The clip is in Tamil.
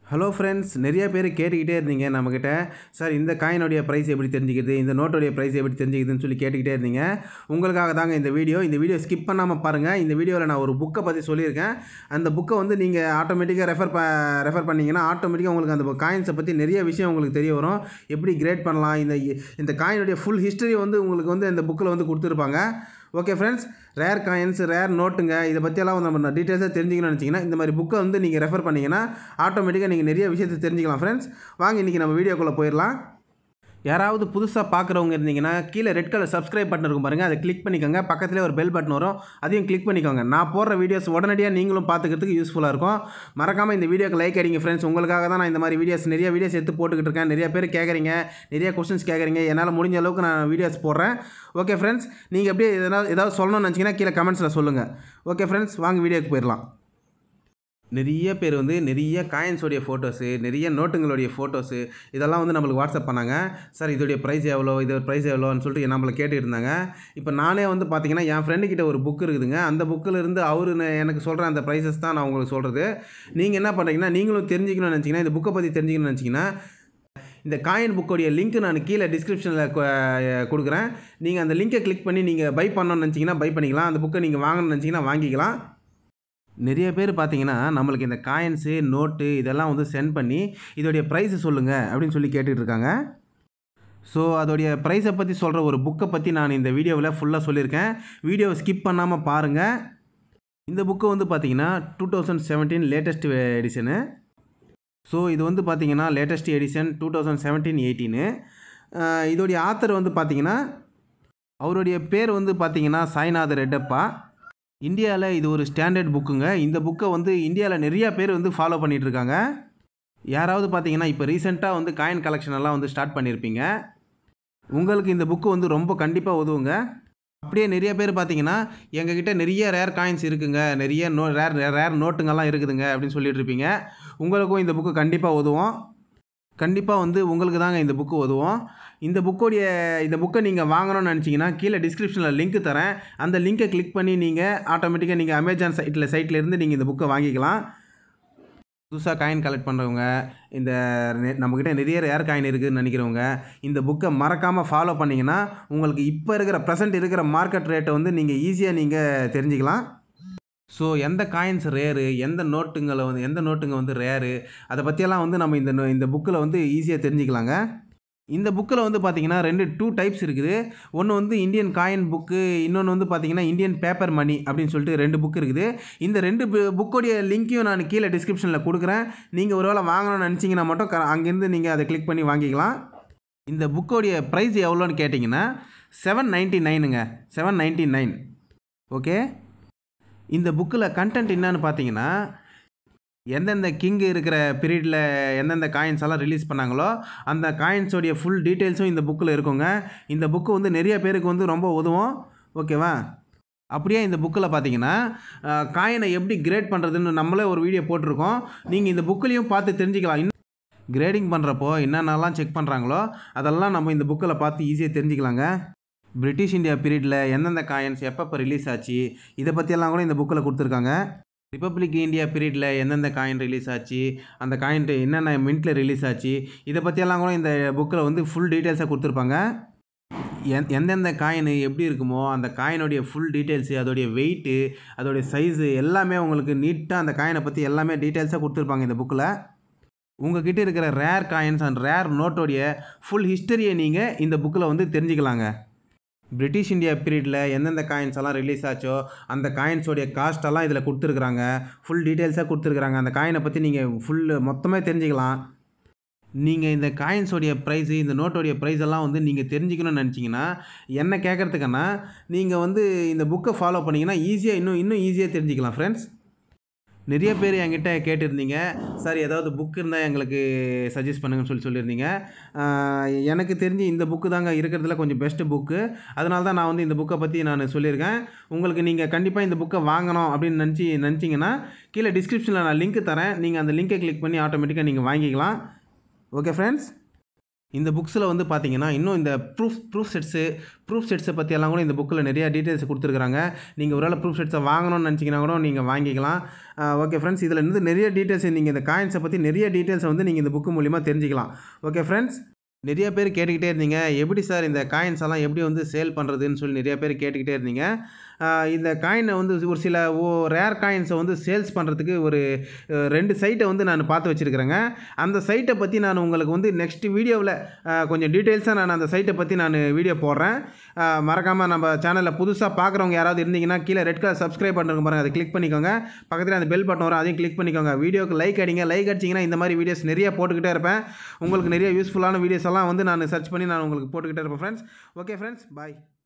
ஹலோ ஃப்ரெண்ட்ஸ் நிறைய பேர் கேட்டுக்கிட்டே இருந்தீங்க நம்மக்கிட்ட சார் இந்த காயினுடைய ப்ரைஸ் எப்படி தெரிஞ்சுக்கிறது இந்த நோட்டுடைய ப்ரைஸ் எப்படி தெரிஞ்சுக்கிறதுன்னு சொல்லி கேட்டுக்கிட்டே இருந்தீங்க உங்களுக்காக தாங்க இந்த வீடியோ இந்த வீடியோ ஸ்கிப் பண்ணாமல் பாருங்கள் இந்த வீடியோவில் நான் ஒரு புக்கை பற்றி சொல்லியிருக்கேன் அந்த புக்கை வந்து நீங்கள் ஆட்டோமேட்டிக்காக ரெஃபர் ப ரெஃபர் பண்ணிங்கன்னா ஆட்டோமேட்டிக்காக உங்களுக்கு அந்த காயின்ஸை பற்றி நிறைய விஷயம் உங்களுக்கு தெரிய வரும் எப்படி கிரேட் பண்ணலாம் இந்த இந்த காயினுடைய ஃபுல் ஹிஸ்டரி வந்து உங்களுக்கு வந்து இந்த புக்கில் வந்து கொடுத்துருப்பாங்க okay friends rare coins rare நோட்டுங்க இதை பற்றியெல்லாம் வந்து நம்ம டீட்டெயில்ஸாக தெரிஞ்சுக்கணும்னு நினச்சிங்கன்னா இந்த மாதிரி புக்கை வந்து நீங்கள் ரெஃபர் பண்ணிங்கன்னா ஆட்டோமேட்டிக்காக நீங்கள் நிறைய விஷயத்தை தெரிஞ்சுக்கலாம் ஃப்ரெண்ட்ஸ் வாங்க இன்றைக்கி நம்ம வீடியோக்குள்ளே போயிடலாம் யாராவது புதுசாக பார்க்குறவங்க இருந்தீங்கன்னா கீழே ரெட் கலர் சப்ஸ்கிரைப் பட்டன் இருக்கும் பாருங்கள் அதை கிளிக் பண்ணிக்கோங்க பக்கத்துலேயே ஒரு பெல் பட்டன் வரும் அதையும் கிளிக் பண்ணிக்கோங்க நான் போடுற வீடியோஸ் உடனடியாக நீங்களும் பார்த்துக்கிறதுக்கு யூஸ்ஃபுல்லாக இருக்கும் மறக்காமல் இந்த வீடியோக்கு லைக் அடிங்க ஃப்ரெண்ட்ஸ் உங்களுக்காக தான் நான் இந்த மாதிரி வீடியோஸ் நிறைய வீடியோஸ் எடுத்து போட்டுக்கிட்டு இருக்கேன் நிறைய பேர் கேட்குறீங்க நிறைய கொஸ்டின்ஸ் கேட்குறீங்க என்னால் முடிஞ்ச அளவுக்கு நான் வீடியோஸ் போடுறேன் ஓகே ஃப்ரெண்ட்ஸ் நீங்கள் அப்படியே எதனால் ஏதாவது சொல்லணும்னு நினச்சிங்கன்னா கீழே கமெண்ட்ஸில் சொல்லுங்கள் ஓகே ஃப்ரெண்ட்ஸ் வாங்க வீடியோக்கு போயிடலாம் நிறைய பேர் வந்து நிறைய காயின்ஸோடைய ஃபோட்டோஸு நிறைய நோட்டுங்களுடைய ஃபோட்டோஸு இதெல்லாம் வந்து நம்மளுக்கு வாட்ஸ்அப் பண்ணாங்க சார் இதோடைய ப்ரைஸ் எவ்வளோ இது ப்ரைஸ் எவ்வளோன்னு சொல்லிட்டு நம்மளை கேட்டுட்டு இருந்தாங்க இப்போ நானே வந்து பார்த்தீங்கன்னா என் ஃப்ரெண்டுக்கிட்ட ஒரு புக் இருக்குதுங்க அந்த புக்கில் இருந்து அவரு எனக்கு சொல்கிற அந்த ப்ரைஸஸ் தான் நான் உங்களுக்கு சொல்கிறது நீங்கள் என்ன பண்ணுறீங்கன்னா நீங்களும் தெரிஞ்சுக்கணும்னு நினச்சிங்கன்னா இந்த புக்கை பற்றி தெரிஞ்சுக்கணும்னு நினச்சிங்கன்னா இந்த காயின் புக்கோடைய லிங்க் நான் கீழே டிஸ்கிரிப்ஷனில் கொடுக்குறேன் நீங்கள் அந்த லிங்கை கிளிக் பண்ணி நீங்கள் பை பண்ணணும்னு நினச்சிங்கன்னா பை பண்ணிக்கலாம் அந்த புக்கை நீங்கள் வாங்கணும்னு நினச்சிங்கன்னா வாங்கிக்கலாம் நிறைய பேர் பார்த்தீங்கன்னா நம்மளுக்கு இந்த காயின்ஸு நோட்டு இதெல்லாம் வந்து சென்ட் பண்ணி இதோடைய ப்ரைஸு சொல்லுங்கள் அப்படின்னு சொல்லி கேட்டுட்டு இருக்காங்க ஸோ அதோடைய ப்ரைஸை பற்றி சொல்கிற ஒரு புக்கை பற்றி நான் இந்த வீடியோவில் ஃபுல்லாக சொல்லியிருக்கேன் வீடியோவை ஸ்கிப் பண்ணாமல் பாருங்கள் இந்த புக்கு வந்து பார்த்தீங்கன்னா two thousand seventeen latest edition so இது வந்து பார்த்தீங்கன்னா latest edition two thousand seventeen eighteen இதோடைய ஆத்தர் வந்து பார்த்தீங்கன்னா அவருடைய பேர் வந்து பார்த்தீங்கன்னா சாய்நாத ரெட்டப்பா இந்தியாவில் இது ஒரு ஸ்டாண்டர்ட் புக்குங்க இந்த புக்கை வந்து இந்தியாவில் நிறையா பேர் வந்து ஃபாலோ பண்ணிகிட்ருக்காங்க யாராவது பார்த்தீங்கன்னா இப்போ ரீசெண்டாக வந்து காயின் கலெக்ஷன் எல்லாம் வந்து ஸ்டார்ட் பண்ணியிருப்பீங்க உங்களுக்கு இந்த புக்கு வந்து ரொம்ப கண்டிப்பாக உதவுங்க அப்படியே நிறைய பேர் பார்த்தீங்கன்னா எங்ககிட்ட நிறைய ரேர் காயின்ஸ் இருக்குங்க நிறைய நோ ரேர் ரேர் நோட்டுங்கெல்லாம் இருக்குதுங்க அப்படின்னு சொல்லிட்டு இருப்பீங்க உங்களுக்கும் இந்த புக்கு கண்டிப்பாக உதவும் கண்டிப்பாக வந்து உங்களுக்கு தாங்க இந்த புக்கு உதவும் இந்த புக்கோடைய இந்த புக்கை நீங்கள் வாங்கணும்னு நினச்சிங்கன்னா கீழே டிஸ்கிரிப்ஷனில் லிங்க் தரேன் அந்த லிங்கை கிளிக் பண்ணி நீங்கள் ஆட்டோமேட்டிக்காக நீங்கள் அமேசான் சைட்டில் சைட்டில் இருந்து நீங்கள் இந்த புக்கை வாங்கிக்கலாம் புதுசாக காயின் கலெக்ட் பண்ணுறவங்க இந்த நம்மக்கிட்ட நிறைய ரேர் காயின் இருக்குதுன்னு நினைக்கிறவங்க இந்த புக்கை மறக்காமல் ஃபாலோ பண்ணிங்கன்னா உங்களுக்கு இப்போ இருக்கிற ப்ரெசென்ட் இருக்கிற மார்க்கெட் ரேட்டை வந்து நீங்கள் ஈஸியாக நீங்கள் தெரிஞ்சுக்கலாம் ஸோ எந்த காயின்ஸ் ரேரு எந்த நோட்டுங்களை வந்து எந்த நோட்டுங்க வந்து ரேரு அதை பற்றியெல்லாம் வந்து நம்ம இந்த இந்த புக்கில் வந்து ஈஸியாக தெரிஞ்சுக்கலாங்க இந்த புக்கில் வந்து பார்த்திங்கன்னா ரெண்டு டூ டைப்ஸ் இருக்குது ஒன்று வந்து இந்தியன் காயின் புக்கு இன்னொன்று வந்து பார்த்திங்கன்னா இந்தியன் பேப்பர் மணி அப்படின்னு சொல்லிட்டு ரெண்டு புக் இருக்குது இந்த ரெண்டு புக்கோடைய லிங்க்கையும் நான் கீழே டிஸ்கிரிப்ஷனில் கொடுக்குறேன் நீங்கள் ஒருவேளை வாங்கணும்னு நினச்சிங்கன்னா மட்டும் க அங்கேருந்து நீங்கள் அதை கிளிக் பண்ணி வாங்கிக்கலாம் இந்த புக்கோடைய ப்ரைஸ் எவ்வளோன்னு கேட்டிங்கன்னா செவன் நைன்ட்டி நைனுங்க செவன் நைன்ட்டி நைன் ஓகே இந்த புக்கில் கண்டென்ட் என்னன்னு பார்த்தீங்கன்னா எந்தெந்த கிங் இருக்கிற பீரியடில் எந்தெந்த காயின்ஸ் எல்லாம் ரிலீஸ் பண்ணாங்களோ அந்த காயின்ஸோடைய ஃபுல் டீட்டெயில்ஸும் இந்த புக்கில் இருக்குங்க இந்த புக்கு வந்து நிறைய பேருக்கு வந்து ரொம்ப உதவும் ஓகேவா அப்படியே இந்த புக்கில் பார்த்தீங்கன்னா காயினை எப்படி கிரேட் பண்ணுறதுன்னு நம்மளே ஒரு வீடியோ போட்டிருக்கோம் நீங்கள் இந்த புக்கிலையும் பார்த்து தெரிஞ்சுக்கலாம் இன்னும் கிரேடிங் பண்ணுறப்போ என்னென்னலாம் செக் பண்ணுறாங்களோ அதெல்லாம் நம்ம இந்த புக்கில் பார்த்து ஈஸியாக தெரிஞ்சுக்கலாங்க பிரிட்டிஷ் இந்தியா பீரியடில் எந்தெந்த காயின்ஸ் எப்பப்போ ரிலீஸ் ஆச்சு இதை பற்றியெல்லாம் கூட இந்த புக்கில் கொடுத்துருக்காங்க ரிப்பப்ளிக் இந்தியா பீரியடில் எந்தெந்த காயின் ரிலீஸ் ஆச்சு அந்த காயின் என்னென்ன மின்ட்டில் ரிலீஸ் ஆச்சு இதை பற்றியெல்லாம் கூட இந்த புக்கில் வந்து ஃபுல் டீட்டெயில்ஸாக கொடுத்துருப்பாங்க எந் எந்தெந்த காயின் எப்படி இருக்குமோ அந்த காயினுடைய ஃபுல் டீட்டெயில்ஸு அதோடைய வெயிட்டு அதோடைய சைஸு எல்லாமே உங்களுக்கு நீட்டாக அந்த காயினை பற்றி எல்லாமே டீட்டெயில்ஸாக கொடுத்துருப்பாங்க இந்த புக்கில் உங்ககிட்ட இருக்கிற ரேர் காயின்ஸ் அண்ட் ரேர் நோட்டோடைய ஃபுல் ஹிஸ்டரியை நீங்கள் இந்த புக்கில் வந்து தெரிஞ்சுக்கலாங்க பிரிட்டிஷ் இந்தியா பீரியடில் எந்தெந்த காயின்ஸ் எல்லாம் ரிலீஸ் ஆச்சோ அந்த காயின்ஸோடைய காஸ்ட்டெல்லாம் இதில் கொடுத்துருக்குறாங்க ஃபுல் டீட்டெயில்ஸாக கொடுத்துருக்குறாங்க அந்த காயினை பற்றி நீங்கள் ஃபுல் மொத்தமே தெரிஞ்சுக்கலாம் நீங்கள் இந்த காயின்ஸோடைய ப்ரைஸு இந்த நோட்டோடைய ப்ரைஸ் எல்லாம் வந்து நீங்கள் தெரிஞ்சுக்கணும்னு நினச்சிங்கன்னா என்ன கேட்குறதுக்குன்னா நீங்கள் வந்து இந்த புக்கை ஃபாலோ பண்ணிங்கன்னா ஈஸியாக இன்னும் இன்னும் ஈஸியாக தெரிஞ்சுக்கலாம் ஃப்ரெண்ட்ஸ் நிறைய பேர் என்கிட்ட கேட்டிருந்தீங்க சார் ஏதாவது புக் இருந்தால் எங்களுக்கு சஜஸ்ட் பண்ணுங்கன்னு சொல்லி சொல்லியிருந்தீங்க எனக்கு தெரிஞ்சு இந்த புக்கு தாங்க இருக்கிறதுல கொஞ்சம் பெஸ்ட்டு புக்கு அதனால தான் நான் வந்து இந்த புக்கை பற்றி நான் சொல்லியிருக்கேன் உங்களுக்கு நீங்கள் கண்டிப்பாக இந்த புக்கை வாங்கணும் அப்படின்னு நினச்சி நினச்சிங்கன்னா கீழே டிஸ்கிரிப்ஷனில் நான் லிங்க் தரேன் நீங்கள் அந்த லிங்கை கிளிக் பண்ணி ஆட்டோமேட்டிக்காக நீங்கள் வாங்கிக்கலாம் ஓகே ஃப்ரெண்ட்ஸ் இந்த புக்ஸில் வந்து பார்த்தீங்கன்னா இன்னும் இந்த ப்ரூஃப் ப்ரூஃப் செட்ஸு ப்ரூஃப் செட்ஸை பற்றியெல்லாம் கூட இந்த புக்கில் நிறைய டீட்டெயில்ஸ் கொடுத்துருக்காங்க நீங்கள் ஒருவேளை ப்ரூஃப் செட்ஸை வாங்கணும்னு நினச்சிங்கன்னா கூட நீங்கள் வாங்கிக்கலாம் ஓகே ஃப்ரெண்ட்ஸ் இதில் இருந்து நிறைய டீட்டெயில்ஸ் நீங்கள் இந்த காயின்ஸை பற்றி நிறைய டீட்டெயில்ஸை வந்து நீங்கள் இந்த புக்கு மூலிமா தெரிஞ்சுக்கலாம் ஓகே ஃப்ரெண்ட்ஸ் நிறைய பேர் கேட்டுக்கிட்டே இருந்தீங்க எப்படி சார் இந்த காயின்ஸ் எல்லாம் எப்படி வந்து சேல் பண்ணுறதுன்னு சொல்லி நிறைய பேர் கேட்டுக்கிட்டே இருந்தீங்க ஆஹ் இந்த காயினை வந்து ஒரு சில ஓ ரேர் காயின்ஸை வந்து சேல்ஸ் பண்ணுறதுக்கு ஒரு அஹ், ரெண்டு சைட்டை வந்து நான் பார்த்து வச்சுருக்கிறேங்க அந்த சைட்டை பற்றி நான் உங்களுக்கு வந்து நெக்ஸ்ட் வீடியோவில் கொஞ்சம் டீட்டெயில்ஸாக நான் அந்த சைட்டை பற்றி நான் வீடியோ போடுறேன் மறக்காமல் நம்ம சேனலில் புதுசாக பார்க்குறவங்க யாராவது இருந்தீங்கன்னா கீழே ரெட் கலர் சப்ஸ்கிரைப் பண்ணுறவங்க பாருங்கள் அதை கிளிக் பண்ணிக்கோங்க பக்கத்தில் அந்த பெல் பட்டன் வரும் அதையும் கிளிக் பண்ணிக்கோங்க வீடியோக்கு லைக் அடிங்க லைக் அடிச்சிங்கன்னா இந்த மாதிரி வீடியோஸ் நிறைய போட்டுக்கிட்டே இருப்பேன் உங்களுக்கு நிறைய யூஸ்ஃபுல்லான வீடியோஸ் எல்லாம் வந்து நான் சர்ச் பண்ணி நான் உங்களுக்கு போட்டுக்கிட்டே இருப்பேன் ஃப்ரெண்ட்ஸ் ஓகே ஃப்ரெண்ட்ஸ் பாய்